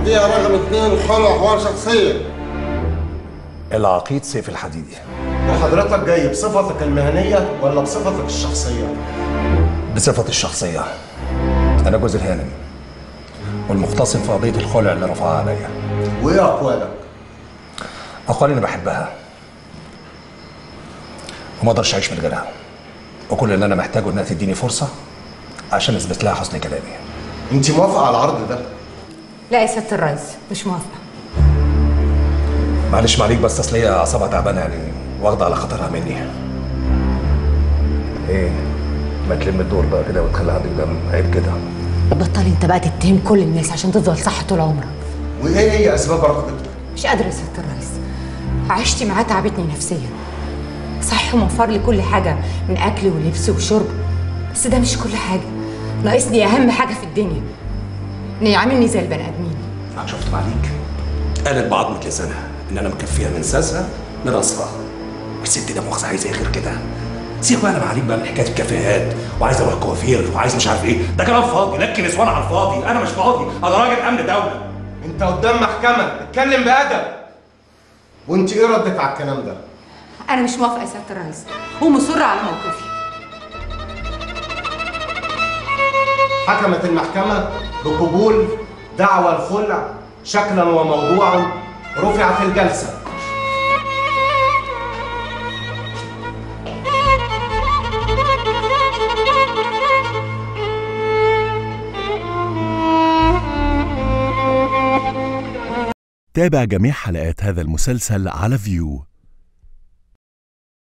اديها رقم اتنين خلع حوار شخصيه العقيد سيف الحديدي وحضرتك جاي بصفتك المهنية ولا بصفتك الشخصية؟ بصفتي الشخصية أنا جوز الهانم والمختصم في قضية الخلع اللي رفعها عليا وإيه أقوالك؟ أقول إني بحبها وما أقدرش أعيش من غيرها وكل اللي أنا محتاجه إنها تديني فرصة عشان أثبت لها حسن كلامي أنت موافقة على العرض ده؟ لا يا سياده الرئيس مش موافقه معلش معليك بس أصل هي أعصابها تعبانة يعني واخدة على خطرها مني إيه ما تلم الدور بقى كده وتخلي عندك دم عيب كده بطل انت بقى تتهم كل الناس عشان تفضل صح طول عمرك وإيه هي أسباب رفضك؟ مش قادره يا سياده الرئيس عشتي معاه تعبتني نفسيا صح موفر لي كل حاجه من اكل ولبس وشرب بس ده مش كل حاجه ناقصني اهم حاجه في الدنيا انه يعاملني زي البني ادمين شفت معليك قالت بعضمة لسانها ان انا مكفيها من ساسها لراسها والست ده مؤاخذه عايزه ايه غير كده سيبك بقى انا معليك بقى من حكايه الكافيهات وعايز اروح كوافير وعايز مش عارف ايه ده كلام فاضي لك نسوان على الفاضي انا مش فاضي انا راجل امن دوله أنت قدام محكمة اتكلم بأدب وأنت إيه ردك على الكلام ده؟ انا مش موافقه يا سياده الرئيس ومصره على موقفي حكمت المحكمة بقبول دعوى الخلع شكلا وموضوعا رفعت الجلسة تابع جميع حلقات هذا المسلسل على فيو